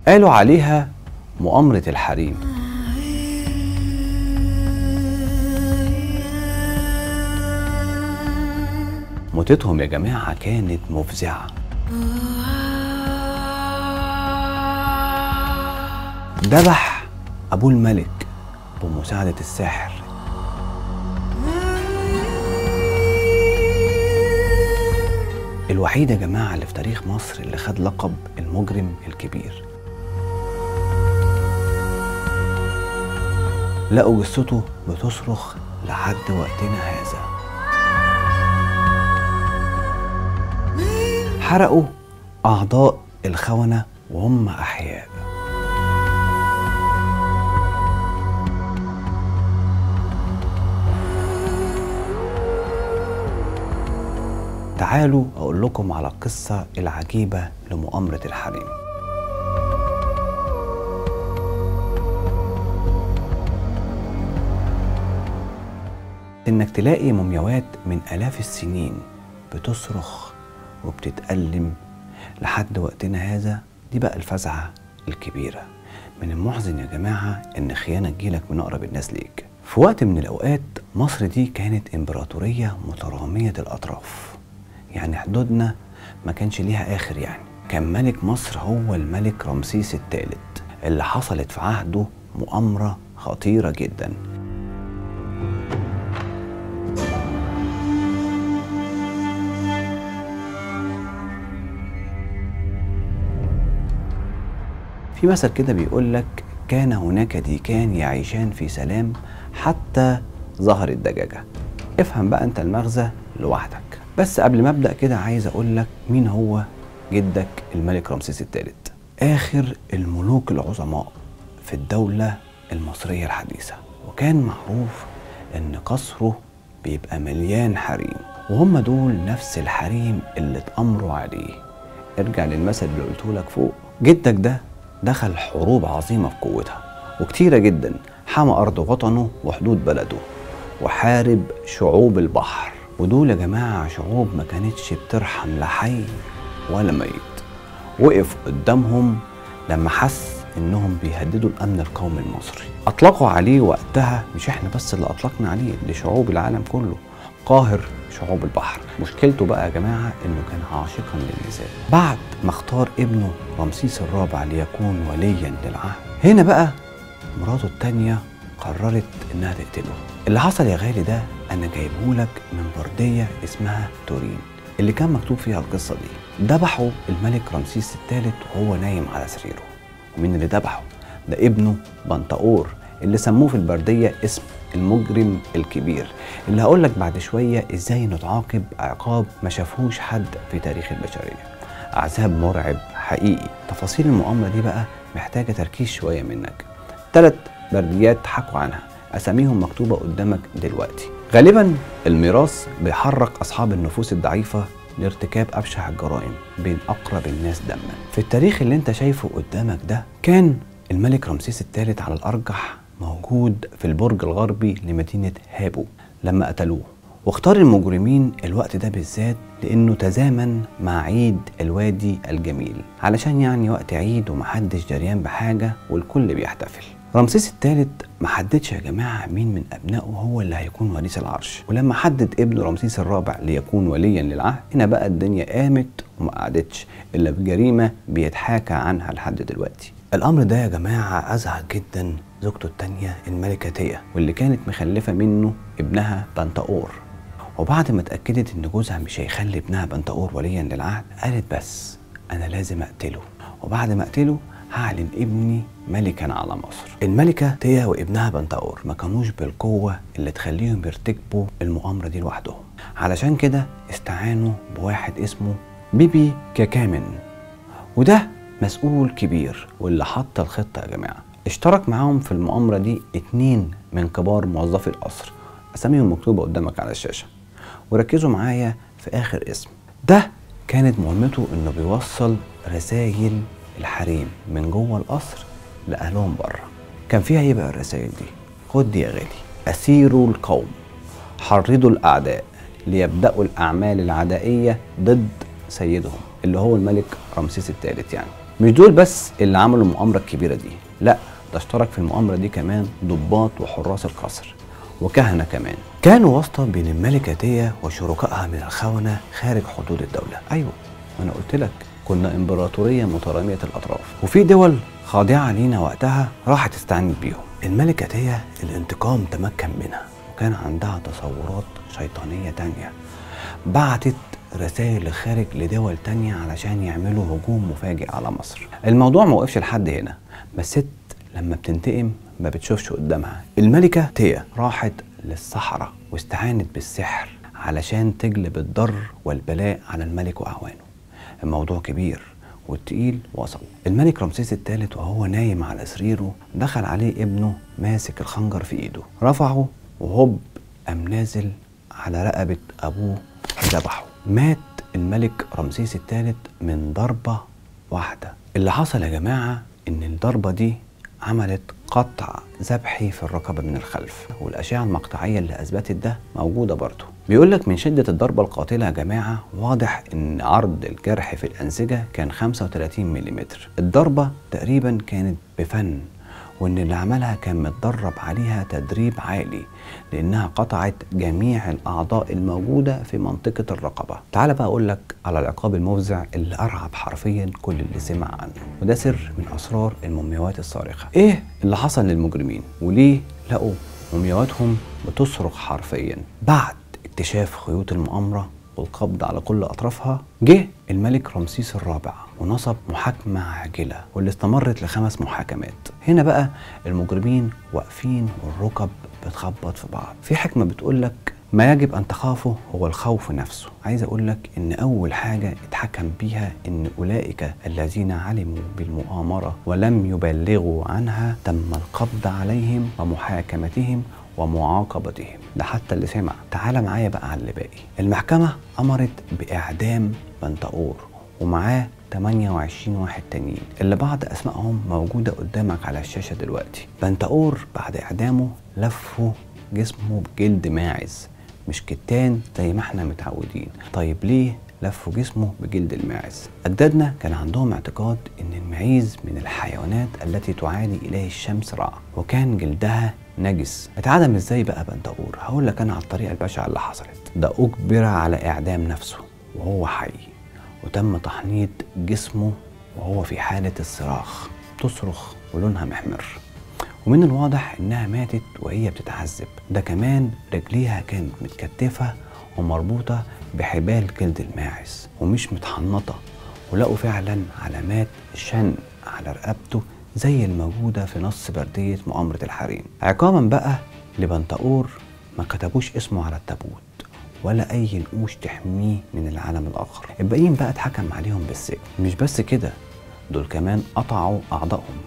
قالوا عليها مؤامرة الحريم موتتهم يا جماعة كانت مفزعة ذبح أبو الملك بمساعدة الساحر الوحيد يا جماعة اللي في تاريخ مصر اللي خد لقب المجرم الكبير لقوا جثته بتصرخ لحد وقتنا هذا حرقوا أعضاء الخونة وهم أحياء تعالوا أقول لكم على القصة العجيبة لمؤامرة الحريم إنك تلاقي مومياوات من آلاف السنين بتصرخ وبتتألم لحد وقتنا هذا دي بقى الفزعة الكبيرة من المحزن يا جماعة إن خيانة تجيلك من أقرب الناس ليك في وقت من الأوقات مصر دي كانت إمبراطورية مترامية الأطراف يعني حدودنا ما كانش ليها آخر يعني كان ملك مصر هو الملك رمسيس الثالث اللي حصلت في عهده مؤامرة خطيرة جدا في مثل كده بيقول لك كان هناك ديكان يعيشان في سلام حتى ظهر الدجاجة افهم بقى انت المغزى لوحدك بس قبل ما ابدا كده عايز اقول لك مين هو جدك الملك رمسيس الثالث اخر الملوك العظماء في الدولة المصرية الحديثة وكان معروف ان قصره بيبقى مليان حريم وهم دول نفس الحريم اللي اتأمروا عليه ارجع للمثل اللي قلته لك فوق جدك ده دخل حروب عظيمة في قوتها وكتيرة جدا حمى أرض وطنه وحدود بلده وحارب شعوب البحر ودول يا جماعة شعوب ما كانتش بترحم لا حي ولا ميت وقف قدامهم لما حس انهم بيهددوا الامن القومي المصري اطلقوا عليه وقتها مش احنا بس اللي اطلقنا عليه لشعوب العالم كله قاهر شعوب البحر مشكلته بقى يا جماعة انه كان عاشقا للنساء بعد ما اختار ابنه رمسيس الرابع ليكون وليا للعهد هنا بقى مراته التانية قررت انها تقتله اللي حصل يا غالي ده انا جايبهولك من بردية اسمها تورين اللي كان مكتوب فيها القصة دي ذبحوا الملك رمسيس الثالث وهو نايم على سريره ومين اللي ذبحه ده ابنه بنطاور اللي سموه في البردية اسم المجرم الكبير اللي هقول لك بعد شوية ازاي نتعاقب عقاب ما شافوش حد في تاريخ البشرية عذاب مرعب حقيقي تفاصيل المؤامرة دي بقى محتاجة تركيز شوية منك ثلاث برديات حكوا عنها أساميهم مكتوبة قدامك دلوقتي غالبا الميراث بيحرك أصحاب النفوس الضعيفة لارتكاب أبشع الجرائم بين أقرب الناس دما في التاريخ اللي انت شايفه قدامك ده كان الملك رمسيس الثالث على الأرجح موجود في البرج الغربي لمدينة هابو لما قتلوه واختار المجرمين الوقت ده بالذات لانه تزامن مع عيد الوادي الجميل علشان يعني وقت عيد ومحدش دريان بحاجة والكل بيحتفل رمسيس الثالث ما حددش يا جماعة مين من أبنائه هو اللي هيكون وريث العرش ولما حدد ابنه رمسيس الرابع ليكون وليا للعهد هنا بقى الدنيا قامت وما قعدتش إلا بجريمة بيتحاكى عنها لحد دلوقتي الأمر ده يا جماعة أزعج جدا زوجته التانية الملكة تيا واللي كانت مخلفة منه ابنها بنتاور وبعد ما اتأكدت إن جوزها مش هيخلي ابنها بنتاور وليا للعهد قالت بس أنا لازم أقتله وبعد ما أقتله هعلن ابني ملكا على مصر الملكة تيا وابنها بنتاور ما كانوش بالقوة اللي تخليهم يرتكبوا المؤامرة دي لوحدهم علشان كده استعانوا بواحد اسمه بيبي كاكامن وده مسؤول كبير واللي حط الخطة يا جماعة اشترك معاهم في المؤامرة دي اتنين من كبار موظفي القصر أساميهم مكتوبة قدامك على الشاشة وركزوا معايا في آخر اسم ده كانت مهمته إنه بيوصل رسائل الحريم من جوه القصر لأهلهم بره كان فيها إيه بقى الرسائل دي؟ خد دي يا غالي أسيروا القوم حرضوا الأعداء ليبدأوا الأعمال العدائية ضد سيدهم اللي هو الملك رمسيس الثالث يعني مش دول بس اللي عملوا المؤامرة الكبيرة دي لا ده اشترك في المؤامرة دي كمان ضباط وحراس القصر وكهنة كمان كانوا واسطة بين الملكة تيا وشركائها من الخونة خارج حدود الدولة أيوة وأنا قلت لك كنا إمبراطورية مترامية الأطراف وفي دول خاضعة لينا وقتها راحت استعنت بيهم الملكة تيا الانتقام تمكن منها وكان عندها تصورات شيطانية تانية بعتت رسائل للخارج لدول تانية علشان يعملوا هجوم مفاجئ على مصر الموضوع ما وقفش لحد هنا بس ست لما بتنتقم ما بتشوفش قدامها الملكة تيا راحت للصحراء واستعانت بالسحر علشان تجلب الضر والبلاء على الملك وأعوانه الموضوع كبير والتقيل وصل الملك رمسيس الثالث وهو نايم على سريره دخل عليه ابنه ماسك الخنجر في ايده رفعه وهوب قام نازل على رقبة أبوه ذبحه مات الملك رمسيس الثالث من ضربة واحدة اللي حصل يا جماعة إن الضربة دي عملت قطع ذبحي في الرقبة من الخلف والأشعة المقطعية اللي أثبتت ده موجودة برضه بيقول لك من شدة الضربة القاتلة يا جماعة واضح إن عرض الجرح في الأنسجة كان 35 ملم الضربة تقريبا كانت بفن وإن اللي عملها كان متدرب عليها تدريب عالي لأنها قطعت جميع الأعضاء الموجودة في منطقة الرقبة تعال بقى أقول لك على العقاب المفزع اللي أرعب حرفيا كل اللي سمع عنه وده سر من أسرار المومياوات الصارخة إيه اللي حصل للمجرمين وليه لقوا مومياواتهم بتصرخ حرفيا بعد اكتشاف خيوط المؤامرة والقبض على كل أطرافها جه الملك رمسيس الرابع ونصب محاكمة عاجلة واللي استمرت لخمس محاكمات هنا بقى المجرمين واقفين والركب بتخبط في بعض في حكمة بتقول لك ما يجب أن تخافه هو الخوف نفسه عايز أقول لك إن أول حاجة اتحكم بيها إن أولئك الذين علموا بالمؤامرة ولم يبلغوا عنها تم القبض عليهم ومحاكمتهم ومعاقبتهم ده حتى اللي سمع تعال معايا بقى على اللي باقي المحكمة أمرت بإعدام بنتقور ومعاه 28 واحد تانيين اللي بعض أسمائهم موجودة قدامك على الشاشة دلوقتي بنتقور بعد إعدامه لفوا جسمه بجلد ماعز مش كتان زي ما احنا متعودين طيب ليه لفوا جسمه بجلد الماعز أجدادنا كان عندهم اعتقاد إن المعيز من الحيوانات التي تعادي إليه الشمس رع وكان جلدها نجس اتعدم ازاي بقى بنتقور هقول لك انا على الطريقه البشعه اللي حصلت ده اجبر على اعدام نفسه وهو حي وتم تحنيط جسمه وهو في حاله الصراخ تصرخ ولونها محمر ومن الواضح انها ماتت وهي بتتعذب ده كمان رجليها كانت متكتفه ومربوطه بحبال جلد الماعز ومش متحنطه ولقوا فعلا علامات شن على رقبته زي الموجودة في نص بردية مؤامرة الحريم عقابا بقى لبنتقور ما كتبوش اسمه على التابوت ولا أي نقوش تحميه من العالم الآخر الباقيين بقى اتحكم عليهم بالسجن مش بس كده دول كمان قطعوا أعضائهم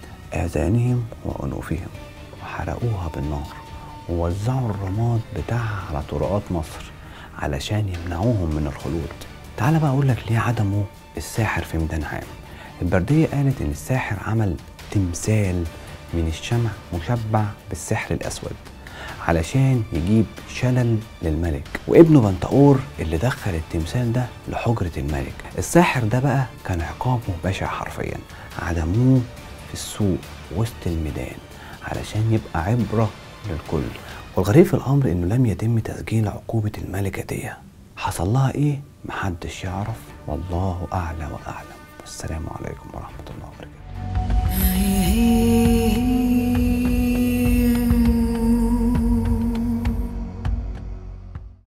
آذانهم وأنوفهم وحرقوها بالنار ووزعوا الرماد بتاعها على طرقات مصر علشان يمنعوهم من الخلود تعال بقى أقول لك ليه عدموا الساحر في ميدان عام البردية قالت إن الساحر عمل تمثال من الشمع مشبع بالسحر الأسود علشان يجيب شلل للملك وابنه بنتقور اللي دخل التمثال ده لحجرة الملك الساحر ده بقى كان عقابه بشع حرفيا عدموه في السوق وسط الميدان علشان يبقى عبرة للكل والغريب في الأمر إنه لم يتم تسجيل عقوبة الملكة دي حصل لها إيه محدش يعرف والله أعلى وأعلم والسلام عليكم ورحمة الله وبركاته